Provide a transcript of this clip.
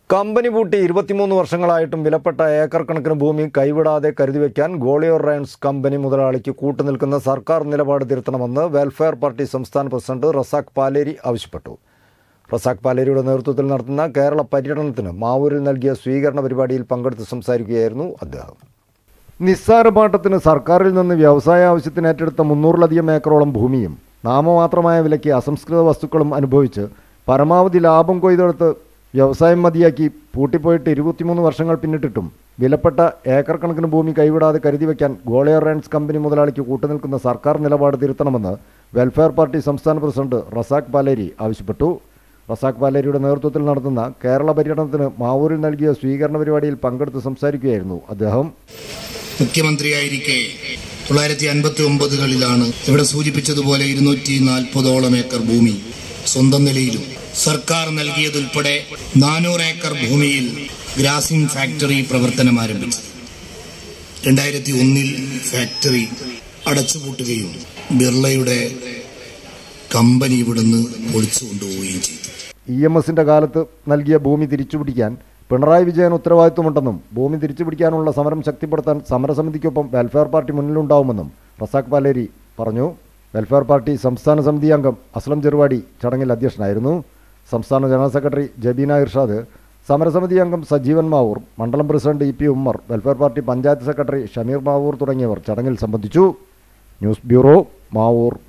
company പൂട്ടി ഇരുപത്തിമൂന്ന് വർഷങ്ങളായിട്ടും വിലപ്പെട്ട ഏക്കർ കണക്കിന് ഭൂമി കൈവിടാതെ കരുതി വയ്ക്കാൻ ഗോളിയോർ റയൻസ് കമ്പനി മുതലാളിക്ക് കൂട്ടുനിൽക്കുന്ന സർക്കാർ നിലപാട് തിരുത്തണമെന്ന് വെൽഫെയർ പാർട്ടി സംസ്ഥാന പ്രസിഡന്റ് റസാഖ് പാലേരി ആവശ്യപ്പെട്ടു റസാഖ് പാലേരിയുടെ നേതൃത്വത്തിൽ നടത്തുന്ന കേരള പര്യടനത്തിന് മാവൂരിൽ നൽകിയ സ്വീകരണ പരിപാടിയിൽ പങ്കെടുത്ത് സംസാരിക്കുകയായിരുന്നു അദ്ദേഹം നിസ്സാര പാട്ടത്തിന് സർക്കാരിൽ നിന്ന് വ്യവസായ ആവശ്യത്തിന് ഏറ്റെടുത്ത മുന്നൂറിലധികം ഏക്കറോളം ഭൂമിയും നാമമാത്രമായ വിലയ്ക്ക് അസംസ്കൃത വസ്തുക്കളും അനുഭവിച്ച് പരമാവധി ലാഭം കൊയ്തെടുത്ത് വ്യവസായം മതിയാക്കി പൂട്ടിപ്പോയിട്ട് ഇരുപത്തിമൂന്ന് വർഷങ്ങൾ പിന്നിട്ടിട്ടും വിലപ്പെട്ട ഏക്കർ കണക്കിന് ഭൂമി കൈവിടാതെ കരുതി വയ്ക്കാൻ ഗോളിയർ റയൻസ് കമ്പനി മുതലാളിക്ക് കൂട്ടുനിൽക്കുന്ന സർക്കാർ നിലപാട് തിരുത്തണമെന്ന് വെൽഫെയർ പാർട്ടി സംസ്ഥാന പ്രസിഡന്റ് റസാഖ് പാലേരി ആവശ്യപ്പെട്ടു റസാഖ് പാലേരിയുടെ നേതൃത്വത്തിൽ നടത്തുന്ന കേരള പര്യടനത്തിന് മാവൂരിൽ നൽകിയ സ്വീകരണ പരിപാടിയിൽ പങ്കെടുത്ത് സംസാരിക്കുകയായിരുന്നു അദ്ദേഹം മുഖ്യമന്ത്രിയായിരിക്കെ തൊള്ളായിരത്തി അൻപത്തി ഒമ്പതുകളിലാണ് ഇവിടെ സൂചിപ്പിച്ചതുപോലെ ഇരുന്നൂറ്റി നാൽപ്പതോളം ഏക്കർ ഭൂമി സ്വന്തം നിലയിലും സർക്കാർ നൽകിയതുൾപ്പെടെ നാനൂറ് ഏക്കർ ഭൂമിയിൽ ഗ്രാസിംഗ് ഫാക്ടറി പ്രവർത്തനം ആരംഭിച്ചു രണ്ടായിരത്തി ഒന്നിൽ ഫാക്ടറി അടച്ചുപൂട്ടുകയും ബിർളയുടെ കമ്പനി ഇവിടുന്ന് ഒളിച്ചു കൊണ്ടുപോവുകയും ചെയ്തു ഇ എം എസിന്റെ കാലത്ത് നൽകിയ ഭൂമി തിരിച്ചുപിടിക്കാൻ പിണറായി വിജയൻ ഉത്തരവാദിത്വമുണ്ടെന്നും ഭൂമി തിരിച്ചുപിടിക്കാനുള്ള സമരം ശക്തിപ്പെടുത്താൻ സമരസമിതിക്കൊപ്പം വെൽഫെയർ പാർട്ടി മുന്നിലുണ്ടാവുമെന്നും റസാഖ് പാലേരി പറഞ്ഞു വെൽഫെയർ പാർട്ടി സംസ്ഥാന സമിതി അംഗം അസ്ലം ചെറുവാടി ചടങ്ങിൽ അധ്യക്ഷനായിരുന്നു സംസ്ഥാന ജനറൽ സെക്രട്ടറി ജബീന ഇർഷാദ് സമരസമിതി അംഗം സജീവൻ മാവൂർ മണ്ഡലം president E P Ummer welfare party panchayat secretary Shameer Mavoor തുടങ്ങിയവർ ചടങ്ങിൽ സംബന്ധിച്ചു ന്യൂസ് ബ്യൂറോ മാവൂർ